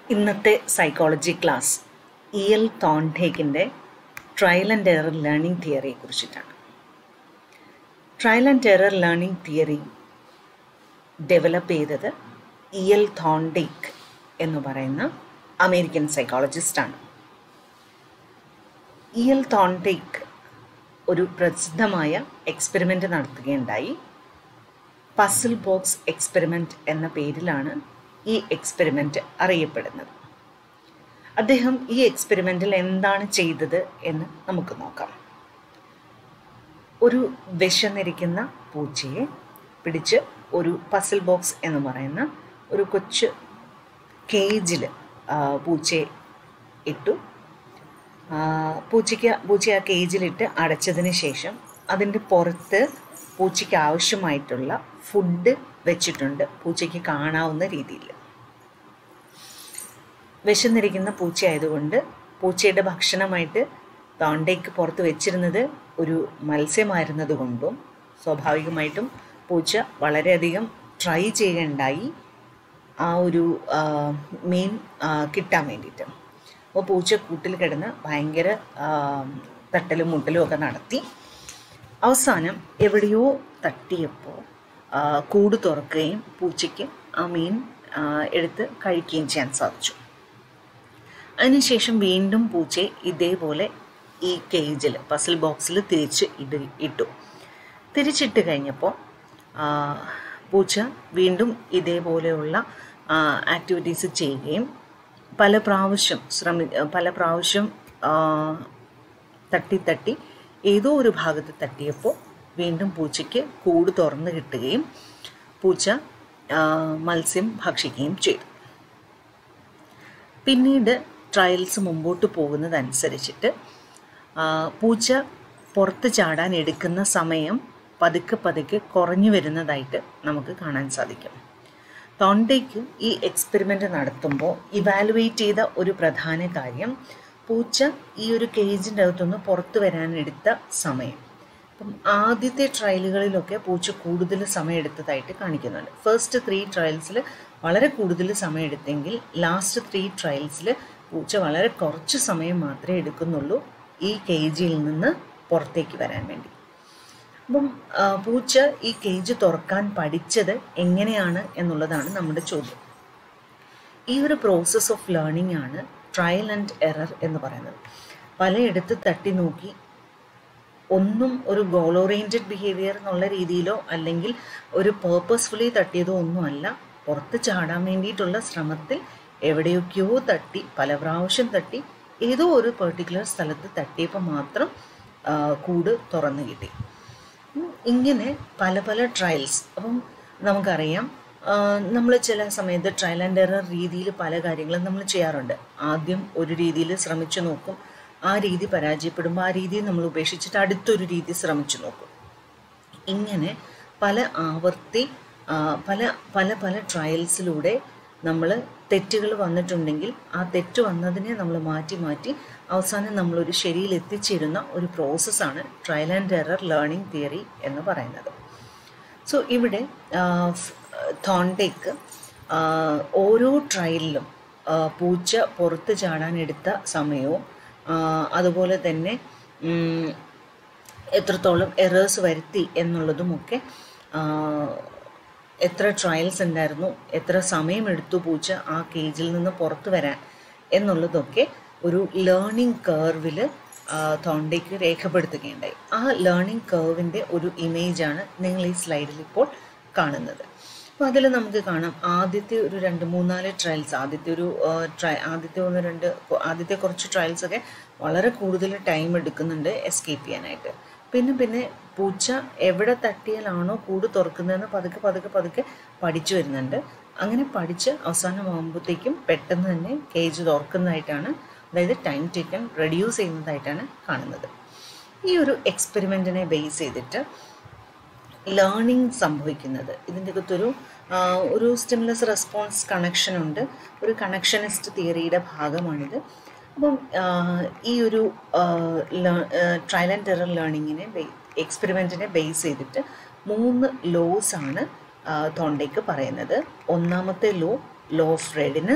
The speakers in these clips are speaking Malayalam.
ഇന്നത്തെ സൈക്കോളജി ക്ലാസ് ഇ എൽ തോൺടേക്കിൻ്റെ ട്രയൽ ആൻഡ് എറർ ലേണിംഗ് തിയറിയെ കുറിച്ചിട്ടാണ് trial and error learning theory develop ചെയ്തത് ഇ എൽ തോൺടേക്ക് എന്ന് പറയുന്ന അമേരിക്കൻ സൈക്കോളജിസ്റ്റാണ് ഇ എൽ തോൺടേക്ക് ഒരു പ്രസിദ്ധമായ എക്സ്പെരിമെൻ്റ് നടത്തുകയുണ്ടായി പസിൽ ബോക്സ് എക്സ്പെരിമെൻ്റ് എന്ന പേരിലാണ് ഈ എക്സ്പെരിമെൻ്റ് അറിയപ്പെടുന്നത് അദ്ദേഹം ഈ എക്സ്പെരിമെൻറ്റിൽ എന്താണ് ചെയ്തത് എന്ന് നമുക്ക് നോക്കാം ഒരു വിശന്നിരിക്കുന്ന പൂച്ചയെ പിടിച്ച് ഒരു പസിൽ ബോക്സ് എന്ന് പറയുന്ന ഒരു കൊച്ചു കേജിൽ പൂച്ചയെ ഇട്ടു പൂച്ചയ്ക്ക് പൂച്ച ആ കേജിലിട്ട് അടച്ചതിന് ശേഷം അതിൻ്റെ പുറത്ത് പൂച്ചയ്ക്ക് ആവശ്യമായിട്ടുള്ള ഫുഡ് വെച്ചിട്ടുണ്ട് പൂച്ചയ്ക്ക് കാണാവുന്ന രീതിയിൽ വിശന്നിരിക്കുന്ന പൂച്ച ആയതുകൊണ്ട് പൂച്ചയുടെ ഭക്ഷണമായിട്ട് തോണ്ടയ്ക്ക് പുറത്ത് വെച്ചിരുന്നത് ഒരു മത്സ്യമായിരുന്നത് കൊണ്ടും സ്വാഭാവികമായിട്ടും പൂച്ച വളരെയധികം ട്രൈ ചെയ്യുകയുണ്ടായി ആ ഒരു മീൻ കിട്ടാൻ വേണ്ടിയിട്ട് അപ്പോൾ പൂച്ച കൂട്ടിൽ കിടന്ന് ഭയങ്കര തട്ടലും മുട്ടലും ഒക്കെ നടത്തി അവസാനം എവിടെയോ തട്ടിയപ്പോൾ കൂട് തുറക്കുകയും പൂച്ചയ്ക്ക് ആ മീൻ എടുത്ത് കഴിക്കുകയും ചെയ്യാൻ സാധിച്ചു അതിനുശേഷം വീണ്ടും പൂച്ചയെ ഇതേപോലെ ഈ കേജിൽ പസിൽ ബോക്സിൽ തിരിച്ച് ഇട ഇട്ടു തിരിച്ചിട്ട് കഴിഞ്ഞപ്പോൾ പൂച്ച വീണ്ടും ഇതേപോലെയുള്ള ആക്ടിവിറ്റീസ് ചെയ്യുകയും പല പ്രാവശ്യം ശ്രമി പല പ്രാവശ്യം തട്ടി തട്ടി ഏതോ ഒരു ഭാഗത്ത് തട്ടിയപ്പോൾ വീണ്ടും പൂച്ചയ്ക്ക് കൂട് തുറന്ന് കിട്ടുകയും പൂച്ച മത്സ്യം ഭക്ഷിക്കുകയും ചെയ്തു പിന്നീട് ട്രയൽസ് മുമ്പോട്ട് പോകുന്നതനുസരിച്ചിട്ട് പൂച്ച പുറത്ത് ചാടാൻ എടുക്കുന്ന സമയം പതുക്കെ പതുക്കെ കുറഞ്ഞു വരുന്നതായിട്ട് നമുക്ക് കാണാൻ സാധിക്കും തോണ്ടയ്ക്ക് ഈ എക്സ്പെരിമെൻ്റ് നടത്തുമ്പോൾ ഇവാലുവേറ്റ് ചെയ്ത ഒരു പ്രധാന കാര്യം പൂച്ച ഈ ഒരു കേജിൻ്റെ അകത്തുനിന്ന് പുറത്തു വരാനെടുത്ത സമയം അപ്പം ആദ്യത്തെ ട്രയലുകളിലൊക്കെ പൂച്ച കൂടുതൽ സമയം എടുത്തതായിട്ട് കാണിക്കുന്നുണ്ട് ഫസ്റ്റ് ത്രീ ട്രയൽസിൽ വളരെ കൂടുതൽ സമയം എടുത്തെങ്കിൽ ലാസ്റ്റ് ത്രീ ട്രയൽസിൽ പൂച്ച വളരെ കുറച്ച് സമയം മാത്രമേ എടുക്കുന്നുള്ളൂ ഈ കേജിൽ നിന്ന് പുറത്തേക്ക് വരാൻ വേണ്ടി അപ്പം പൂച്ച ഈ കേജ് തുറക്കാൻ പഠിച്ചത് എങ്ങനെയാണ് എന്നുള്ളതാണ് നമ്മുടെ ചോദ്യം ഈ ഒരു പ്രോസസ്സ് ഓഫ് ലേണിംഗ് ആണ് ട്രയൽ ആൻഡ് എറർ എന്ന് പറയുന്നത് പലയിടത്ത് തട്ടി നോക്കി ഒന്നും ഒരു ഗോൾ ഓറിയൻറ്റഡ് ബിഹേവിയർ എന്നുള്ള രീതിയിലോ അല്ലെങ്കിൽ ഒരു പേർപ്പസ്ഫുള്ളി തട്ടിയതോ ഒന്നുമല്ല പുറത്ത് ചാടാൻ വേണ്ടിയിട്ടുള്ള ശ്രമത്തിൽ എവിടെയൊക്കെയോ തട്ടി പല പ്രാവശ്യം തട്ടി ഏതോ ഒരു പെർട്ടിക്കുലർ സ്ഥലത്ത് തട്ടിയപ്പോൾ മാത്രം കൂട് തുറന്നു കിട്ടി ഇങ്ങനെ പല പല ട്രയൽസ് അപ്പം നമുക്കറിയാം നമ്മൾ ചില സമയത്ത് ട്രയൽ ആൻഡ് എറർ രീതിയിൽ പല കാര്യങ്ങളും നമ്മൾ ചെയ്യാറുണ്ട് ആദ്യം ഒരു രീതിയിൽ ശ്രമിച്ചു നോക്കും ആ രീതി പരാജയപ്പെടുമ്പോൾ ആ രീതി നമ്മൾ ഉപേക്ഷിച്ചിട്ട് അടുത്തൊരു രീതി ശ്രമിച്ചു നോക്കും ഇങ്ങനെ പല ആവർത്തി പല പല പല ട്രയൽസിലൂടെ നമ്മൾ തെറ്റുകൾ വന്നിട്ടുണ്ടെങ്കിൽ ആ തെറ്റ് വന്നതിനെ നമ്മൾ മാറ്റി മാറ്റി അവസാനം നമ്മളൊരു ശരിയിൽ എത്തിച്ചേരുന്ന ഒരു പ്രോസസ്സാണ് trial and error learning theory എന്ന് പറയുന്നത് സോ ഇവിടെ തോണ്ടേക്ക് ഓരോ ട്രയലിലും പൂച്ച പുറത്ത് ചാടാൻ എടുത്ത സമയവും അതുപോലെ തന്നെ എത്രത്തോളം എറേഴ്സ് വരുത്തി എന്നുള്ളതുമൊക്കെ എത്ര ട്രയൽസ് ഉണ്ടായിരുന്നു എത്ര സമയമെടുത്തു പൂച്ച ആ കേജിൽ നിന്ന് പുറത്തു വരാൻ എന്നുള്ളതൊക്കെ ഒരു ലേണിംഗ് കേർവിൽ തോണ്ടയ്ക്ക് രേഖപ്പെടുത്തുകയുണ്ടായി ആ ലേണിംഗ് കേർവിൻ്റെ ഒരു ഇമേജാണ് നിങ്ങൾ ഈ സ്ലൈഡിൽ ഇപ്പോൾ കാണുന്നത് അപ്പോൾ അതിൽ നമുക്ക് കാണാം ആദ്യത്തെ ഒരു രണ്ട് മൂന്നാല് ട്രയൽസ് ആദ്യത്തെ ഒരു ട്രയ ആദ്യത്തെ ഒന്ന് രണ്ട് ആദ്യത്തെ കുറച്ച് ട്രയൽസൊക്കെ വളരെ കൂടുതൽ ടൈം എടുക്കുന്നുണ്ട് എസ്കേപ്പ് ചെയ്യാനായിട്ട് പിന്നെ പിന്നെ പൂച്ച എവിടെ തട്ടിയാലാണോ കൂട് തുറക്കുന്നതെന്ന് പതുക്കെ പതുക്കെ പതുക്കെ പഠിച്ചു വരുന്നുണ്ട് അങ്ങനെ പഠിച്ച് അവസാനമാകുമ്പോഴത്തേക്കും പെട്ടെന്ന് തന്നെ കേജ് തുറക്കുന്നതായിട്ടാണ് അതായത് ടൈം ടേക്കൺ റെഡ്യൂസ് ചെയ്യുന്നതായിട്ടാണ് കാണുന്നത് ഈ ഒരു എക്സ്പെരിമെൻറ്റിനെ ബേസ് ചെയ്തിട്ട് ലേണിംഗ് സംഭവിക്കുന്നത് ഇതിൻ്റെ അകത്തൊരു ഒരു സ്റ്റിമുലസ് റെസ്പോൺസ് കണക്ഷൻ ഉണ്ട് ഒരു കണക്ഷനിസ്റ്റ് തിയറിയുടെ ഭാഗമാണിത് അപ്പം ഈ ഒരു ട്രയൽ ആൻഡ് ടെറർ ലേണിങ്ങിനെ എക്സ്പെരിമെൻറ്റിനെ ബേസ് ചെയ്തിട്ട് മൂന്ന് ലോസ് ആണ് തോണ്ടയ്ക്ക് പറയുന്നത് ഒന്നാമത്തെ ലോ ലോ ഓഫ് റെഡിനെസ്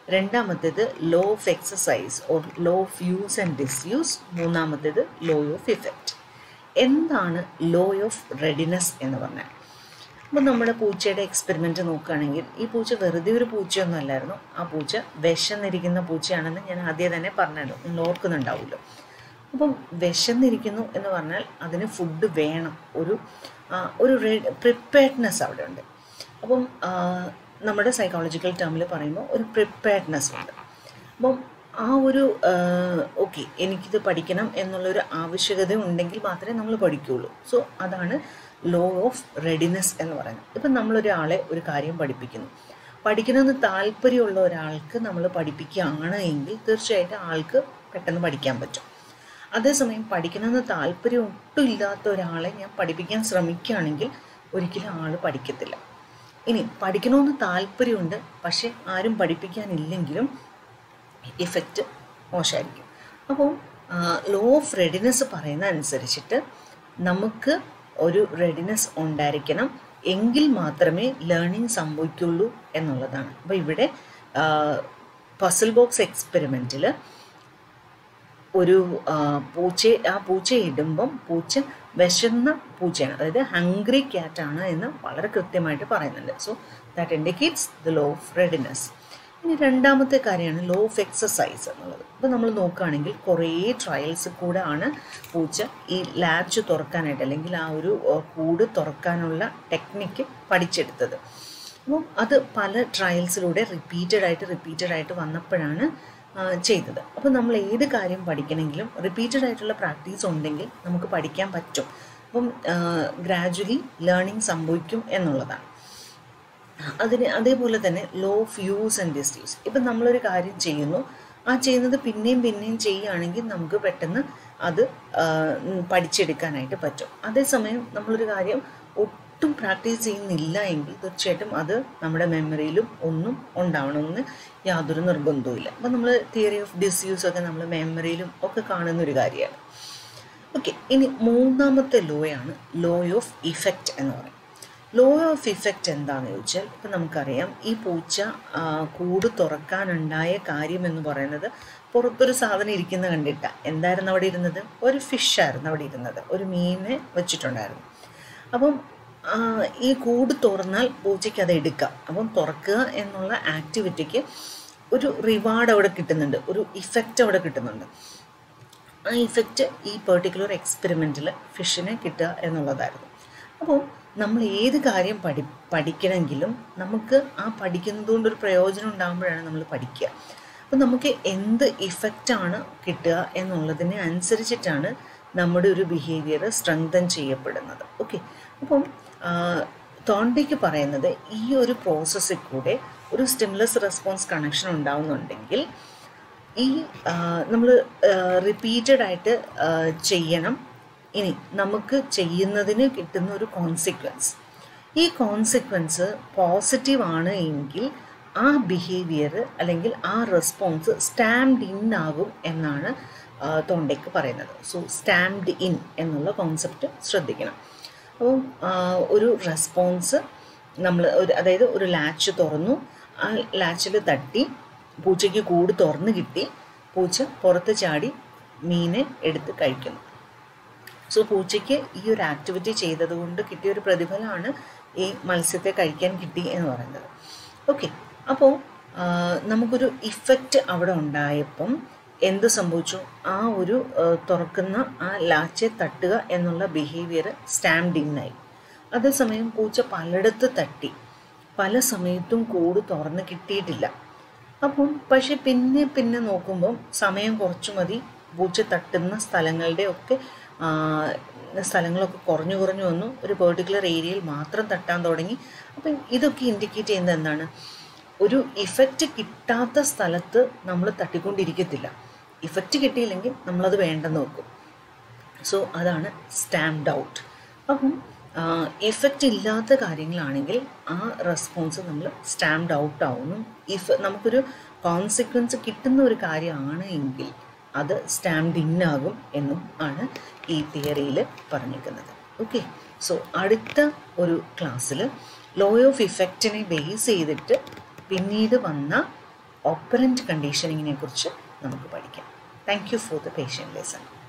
രണ്ടാമത്തേത് law of exercise or law of use and disuse മൂന്നാമത്തേത് ലോ ഓഫ് ഇഫക്റ്റ് എന്താണ് ലോ ഓഫ് റെഡിനെസ് എന്ന് പറഞ്ഞാൽ അപ്പോൾ നമ്മുടെ പൂച്ചയുടെ എക്സ്പെരിമെൻറ്റ് നോക്കുകയാണെങ്കിൽ ഈ പൂച്ച വെറുതെ ഒരു പൂച്ചയൊന്നും അല്ലായിരുന്നു ആ പൂച്ച വിശന്നിരിക്കുന്ന പൂച്ചയാണെന്ന് ഞാൻ ആദ്യം തന്നെ പറഞ്ഞല്ലോ നിങ്ങൾ ഓർക്കുന്നുണ്ടാവുമല്ലോ അപ്പം വിശന്നിരിക്കുന്നു എന്ന് പറഞ്ഞാൽ അതിന് ഫുഡ് വേണം ഒരു ആ, ഒരു പ്രിപ്പയർഡ്നെസ് അവിടെ ഉണ്ട് അപ്പം ആ, നമ്മുടെ സൈക്കോളജിക്കൽ ടേമിൽ പറയുമ്പോൾ ഒരു പ്രിപ്പയർഡ്നെസ് ഉണ്ട് അപ്പം ആ ഒരു ഓക്കെ എനിക്കിത് പഠിക്കണം എന്നുള്ളൊരു ആവശ്യകത ഉണ്ടെങ്കിൽ മാത്രമേ നമ്മൾ പഠിക്കുകയുള്ളൂ സോ അതാണ് ലോ ഓഫ് റെഡിനെസ് എന്ന് പറയുന്നത് ഇപ്പം നമ്മളൊരാളെ ഒരു കാര്യം പഠിപ്പിക്കുന്നു പഠിക്കണമെന്ന് താല്പര്യമുള്ള ഒരാൾക്ക് നമ്മൾ പഠിപ്പിക്കുകയാണ് എങ്കിൽ തീർച്ചയായിട്ടും ആൾക്ക് പെട്ടെന്ന് പഠിക്കാൻ പറ്റും അതേസമയം പഠിക്കണമെന്ന് താല്പര്യം ഒട്ടും ഇല്ലാത്ത ഒരാളെ ഞാൻ പഠിപ്പിക്കാൻ ശ്രമിക്കുകയാണെങ്കിൽ ഒരിക്കലും ആൾ പഠിക്കത്തില്ല ഇനി പഠിക്കണമെന്ന് താല്പര്യമുണ്ട് പക്ഷെ ആരും പഠിപ്പിക്കാനില്ലെങ്കിലും ഇഫക്റ്റ് മോശമായിരിക്കും അപ്പോൾ ലോ ഓഫ് റെഡിനെസ് പറയുന്ന അനുസരിച്ചിട്ട് നമുക്ക് ഒരു റെഡിനെസ് ഉണ്ടായിരിക്കണം എങ്കിൽ മാത്രമേ ലേണിംഗ് സംഭവിക്കുള്ളൂ എന്നുള്ളതാണ് അപ്പോൾ ഇവിടെ പസിൽ ബോക്സ് എക്സ്പെരിമെൻറ്റിൽ ഒരു ആ, പൂച്ചയെ ആ പൂച്ചയെ ഇടുമ്പം പൂച്ച വിശന്ന പൂച്ചയാണ് അതായത് ഹംഗ്രി ക്യാറ്റാണ് എന്ന് വളരെ കൃത്യമായിട്ട് പറയുന്നുണ്ട് so that indicates the law of readiness ഇനി രണ്ടാമത്തെ കാര്യമാണ് ലോ ഓഫ് എക്സസൈസ് എന്നുള്ളത് ഇപ്പോൾ നമ്മൾ നോക്കുകയാണെങ്കിൽ കുറേ ട്രയൽസ് കൂടെ ആണ് പൂച്ച ഈ ലാച്ച് തുറക്കാനായിട്ട് അല്ലെങ്കിൽ ആ ഒരു ആ, കൂട് തുറക്കാനുള്ള ടെക്നിക്ക് പഠിച്ചെടുത്തത് അപ്പം അത് പല ട്രയൽസിലൂടെ റിപ്പീറ്റഡ് ആയിട്ട് റിപ്പീറ്റഡ് ആയിട്ട് വന്നപ്പോഴാണ് ആ, ചെയ്തത് അപ്പോൾ നമ്മൾ ഏത് കാര്യം പഠിക്കണമെങ്കിലും റിപ്പീറ്റഡ് ആയിട്ടുള്ള പ്രാക്ടീസ് ഉണ്ടെങ്കിൽ നമുക്ക് പഠിക്കാൻ പറ്റും അപ്പം ഗ്രാജുവലി ലേണിംഗ് സംഭവിക്കും എന്നുള്ളതാണ് അതിന് അതേപോലെ തന്നെ law of use and disuse ഇപ്പം നമ്മളൊരു കാര്യം ചെയ്യുന്നു ആ ചെയ്യുന്നത് പിന്നെയും പിന്നെയും ചെയ്യുകയാണെങ്കിൽ നമുക്ക് പെട്ടെന്ന് അത് ആ, ഉം, പഠിച്ചെടുക്കാനായിട്ട് പറ്റും അതേസമയം നമ്മളൊരു കാര്യം ഒട്ടും പ്രാക്ടീസ് ചെയ്യുന്നില്ല എങ്കിൽ തീർച്ചയായിട്ടും അത് നമ്മുടെ മെമ്മറിയിലും ഒന്നും ഉണ്ടാവണമെന്ന് യാതൊരു നിർബന്ധവുമില്ല അപ്പം നമ്മൾ തിയറി ഓഫ് ഡിസ്യൂസ് ഒക്കെ നമ്മൾ മെമ്മറിയിലും ഒക്കെ കാണുന്ന ഒരു കാര്യമാണ് ഓക്കെ ഇനി മൂന്നാമത്തെ ലോയാണ് ലോ ഓഫ് ഇഫക്റ്റ് എന്ന് പറയും ലോ ഓഫ് ഇഫക്റ്റ് എന്താണെന്ന് ചോദിച്ചാൽ ഇപ്പം നമുക്കറിയാം ഈ പൂച്ച ആ, കൂട് തുറക്കാനുണ്ടായ കാര്യം എന്ന് പറയുന്നത് പുറത്തൊരു സാധനം ഇരിക്കുന്ന കണ്ടിട്ട എന്തായിരുന്നു അവിടെ ഇരുന്നത് ഒരു ഫിഷായിരുന്നു അവിടെ ഇരുന്നത് ഒരു മീനെ വെച്ചിട്ടുണ്ടായിരുന്നു അപ്പം ആ, ഈ കൂട് തുറന്നാൽ പൂച്ചയ്ക്ക് അത് എടുക്കാം അപ്പം തുറക്കുക എന്നുള്ള ആക്ടിവിറ്റിക്ക് ഒരു റിവാർഡ് അവിടെ കിട്ടുന്നുണ്ട് ഒരു ഇഫക്റ്റ് അവിടെ കിട്ടുന്നുണ്ട് ആ ഇഫക്റ്റ് ഈ പെർട്ടിക്കുലർ എക്സ്പെരിമെൻറ്റിൽ ഫിഷിനെ കിട്ടുക എന്നുള്ളതായിരുന്നു അപ്പോൾ നമ്മൾ ഏത് കാര്യം പഠി പഠിക്കണമെങ്കിലും നമുക്ക് ആ പഠിക്കുന്നത് കൊണ്ടൊരു പ്രയോജനം ഉണ്ടാകുമ്പോഴാണ് നമ്മൾ പഠിക്കുക അപ്പോൾ നമുക്ക് എന്ത് ഇഫക്റ്റാണ് കിട്ടുക എന്നുള്ളതിനെ അനുസരിച്ചിട്ടാണ് നമ്മുടെ ഒരു ബിഹേവിയർ സ്ട്രെങ്തൻ ചെയ്യപ്പെടുന്നത് ഓക്കെ അപ്പം തോണ്ടയ്ക്ക് പറയുന്നത് ഈ ഒരു പ്രോസസ്സിൽ കൂടെ ഒരു സ്റ്റിമുലസ് റെസ്പോൺസ് കണക്ഷൻ ഉണ്ടാവുന്നുണ്ടെങ്കിൽ ഈ നമ്മൾ റിപ്പീറ്റഡ് ആയിട്ട് ആ, ചെയ്യണം ഇനി നമുക്ക് ചെയ്യുന്നതിന് കിട്ടുന്ന ഒരു കോൺസിക്വൻസ് ഈ കോൺസിക്വൻസ് പോസിറ്റീവ് ആണ് എങ്കിൽ ആ ബിഹേവിയർ അല്ലെങ്കിൽ ആ റെസ്പോൺസ് സ്റ്റാമ്പ്ഡ് ഇൻ ആകും എന്നാണ് ആ, തോണ്ടയ്ക്ക് പറയുന്നത് സോ സ്റ്റാമ്പ്ഡ് ഇൻ എന്നുള്ള കോൺസെപ്റ്റ് ശ്രദ്ധിക്കണം അപ്പം ആ, ഒരു റെസ്പോൺസ് നമ്മൾ ഒരു അതായത് ഒരു ലാച്ച് തുറന്നു ആ ലാച്ചിൽ തട്ടി പൂച്ചയ്ക്ക് കൂട് തുറന്ന് കിട്ടി പൂച്ച പുറത്ത് ചാടി മീനെ എടുത്ത് കഴിക്കുന്നു സോ പൂച്ചയ്ക്ക് ഈ ഒരു ആക്ടിവിറ്റി ചെയ്തത് കൊണ്ട് കിട്ടിയ ഒരു പ്രതിഫലമാണ് ഈ മത്സ്യത്തെ കഴിക്കാൻ കിട്ടി എന്ന് പറയുന്നത് ഓക്കെ അപ്പോൾ നമുക്കൊരു ഇഫക്റ്റ് അവിടെ ഉണ്ടായപ്പം എന്ത് സംഭവിച്ചു ആ ഒരു ആ, തുറക്കുന്ന ആ ലാച്ചെ തട്ടുക എന്നുള്ള ബിഹേവിയർ സ്റ്റാമ്പ്ഡ് ഇന്നായി അതേസമയം പൂച്ച പലയിടത്ത് തട്ടി പല സമയത്തും കൂട് തുറന്ന് കിട്ടിയിട്ടില്ല അപ്പം പക്ഷെ പിന്നെ പിന്നെ നോക്കുമ്പം സമയം കുറച്ച് മതി പൂച്ച തട്ടുന്ന സ്ഥലങ്ങളുടെ ഒക്കെ ആ, സ്ഥലങ്ങളൊക്കെ കുറഞ്ഞു കുറഞ്ഞു വന്നു ഒരു പെർട്ടിക്കുലർ ഏരിയയിൽ മാത്രം തട്ടാൻ തുടങ്ങി അപ്പം ഇതൊക്കെ ഇൻഡിക്കേറ്റ് ചെയ്യുന്നത് എന്താണ് ഒരു ഇഫക്റ്റ് കിട്ടാത്ത സ്ഥലത്ത് നമ്മൾ തട്ടിക്കൊണ്ടിരിക്കത്തില്ല ഇഫക്റ്റ് കിട്ടിയില്ലെങ്കിൽ നമ്മളത് വേണ്ടെന്ന് വെക്കും സോ അതാണ് സ്റ്റാമ്പ്ഡ് ഔട്ട് അപ്പം ഇഫക്റ്റ് ഇല്ലാത്ത കാര്യങ്ങളാണെങ്കിൽ ആ റെസ്പോൺസ് നമ്മൾ സ്റ്റാമ്പ്ഡ് ഔട്ട് ആവുന്നു ഇഫ് നമുക്കൊരു കോൺസിക്വൻസ് കിട്ടുന്ന ഒരു കാര്യമാണ് എങ്കിൽ അത് സ്റ്റാമ്പ്ഡ് ഇൻ ആകും എന്നും ആണ് ഈ തിയറിയിൽ പറഞ്ഞിരിക്കുന്നത് ഓക്കെ സോ അടുത്ത ഒരു ക്ലാസ്സിൽ ലോ ഓഫ് ഇഫക്റ്റിനെ ബേസ് ചെയ്തിട്ട് പിന്നീട് വന്ന ഓപ്പറൻറ്റ് കണ്ടീഷനിങ്ങിനെ കുറിച്ച് നമുക്ക് പഠിക്കാം thank you for the patient lesson